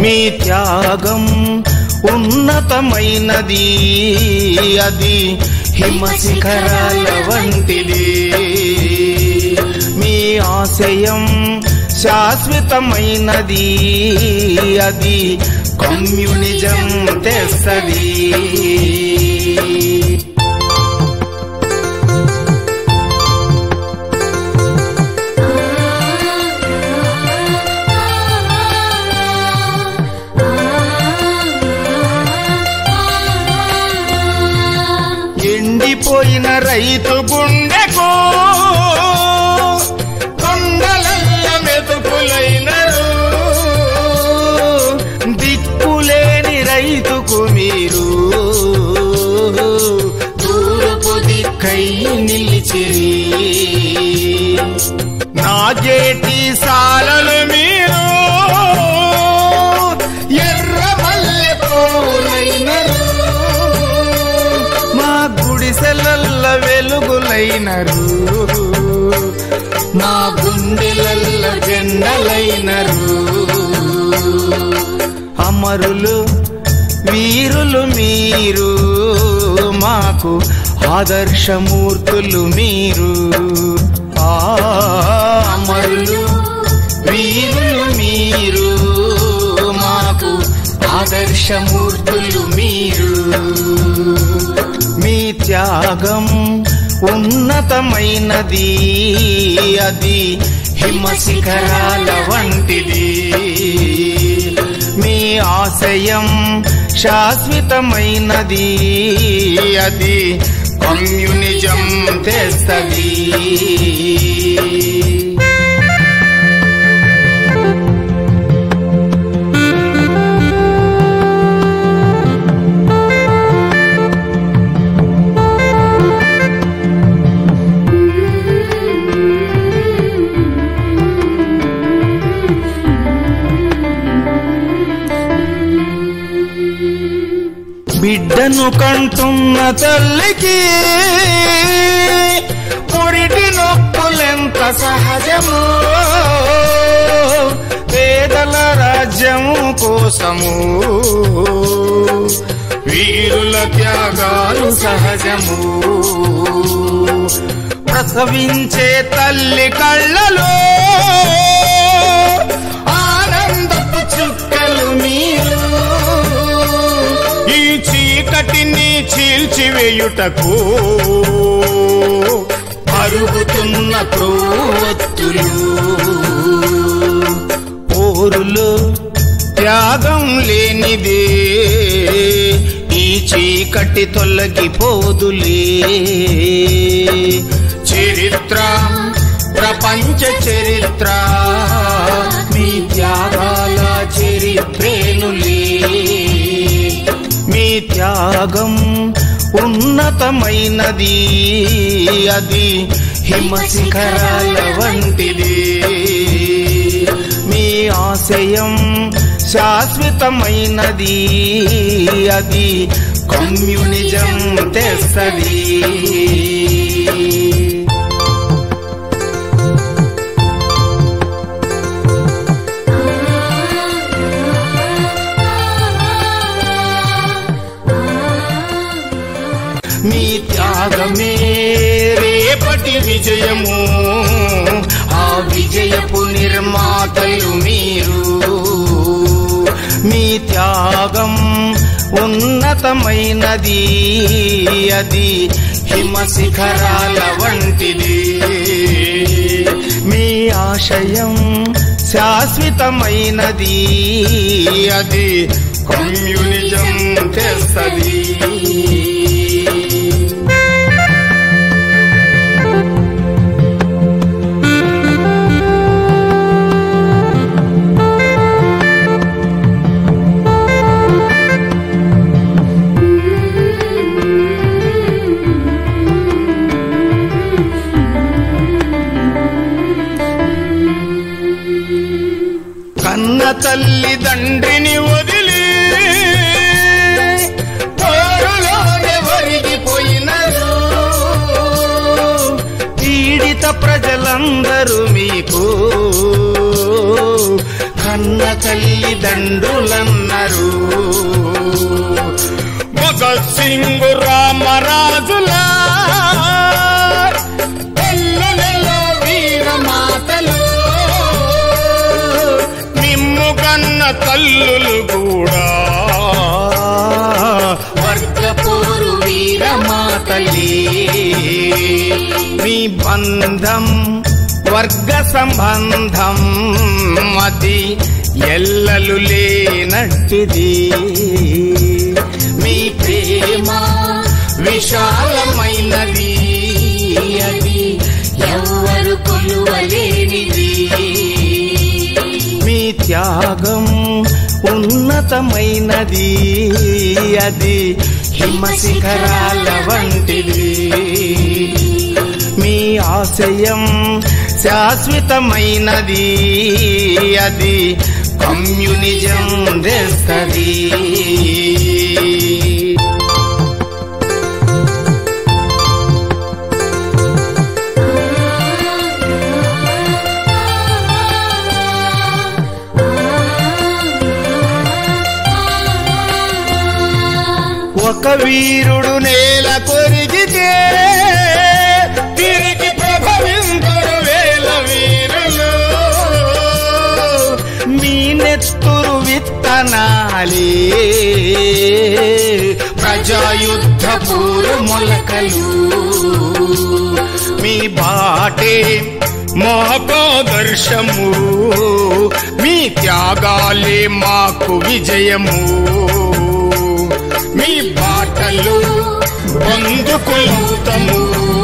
మీ త్యాగం ఉన్నతమైనది అది హిమశిఖరాల వంటిది మీ ఆశయం శాశ్వతమైనది అది కమ్యూనిజం తెస్తది ఎండిపోయిన రైతు గుండెకు కొండలల్ల మెతుకులైనరు దిక్కులేని రైతుకు మీరు తూర్పు దిక్కై నిలిచిరి నాగేటి సాలలు మీరు ఎర్ర మల్లె పూలైనరు మా గుడిసెలల్ల వెలుగులైనరు మా గుండెలల్ల జెండలైనరు అమరులు వీరులు మీరు మాకు ఆదర్శమూర్తులు మీరు ఆ అమరులు వీరులు మీరు మాకు ఆదర్శమూర్తులు మీరు మీ త్యాగం ఉన్నతమైనది అది హిమశిఖరాల వంటిది మీ ఆశయం శాశ్వతమైనది అది కమ్యూనిజం తెస్తది బిడ్డను కంటున్న తల్లికి పురిటి నొప్పులెంత సహజము పేదల రాజ్యము కోసము వీరుల త్యాగాలు సహజము ప్రసవించే తల్లి కళ్ళలో ఆనందపు చుక్కలు మీరు ఈ చీకటిని చీల్చివేయుటకు అరుగుతున్న క్రోవత్తులు పోరులు త్యాగం లేనిదే ఈ చీకటి తొలగిపోదులే చరిత్ర ప్రపంచ చరిత్ర మీ త్యాగాల చరిత్రేనులే మీ త్యాగం ఉన్నతమైనది అది హిమశిఖరాల వంటిది మీ ఆశయం శాశ్వతమైనది అది కమ్యూనిజం తెస్తది మీ త్యాగమే రేపటి విజయము ఆ విజయపు నిర్మాతలు మీరు మీ త్యాగం ఉన్నతమైనది అది హిమశిఖరాల వంటిది మీ ఆశయం శాశ్వతమైనది అది కమ్యూనిజం తెస్తది కన్న తల్లి తండ్రిని వదిలి పోరులోనే ఒరిగిపోయినరు పీడిత ప్రజలందరూ మీకు కన్న తల్లిదండ్రులన్నారు భగత్ సింగ్ రామరాజుల పల్లెలలో వీరమాతలు నిమ్ము కన్న తల్లులు కూడా వర్గపోరు వీరమాతలే మీ బంధం వర్గ సంబంధం అది ఎల్లలు లేనట్టిది మీ ప్రేమ విశాలమైనది అది ఎవ్వరు కొలువలేనిది మీ త్యాగం ఉన్నతమైనది అది హిమశిఖరాల వంటిది మీ ఆశయం శాశ్వతమైనది అది కమ్యూనిజం చేస్తుంది ఒక వీరుడు నేల కొరిగితే తిరిగి ప్రభవింతుడు వేల వీరులు మీ నెత్తురు విత్తనాలే ప్రజాయుద్ధ పూరు మొలకలు మీ బాటే మాకాదర్శము మీ త్యాగాలే మాకు విజయము మీ బాటలు బంధుకులవుతము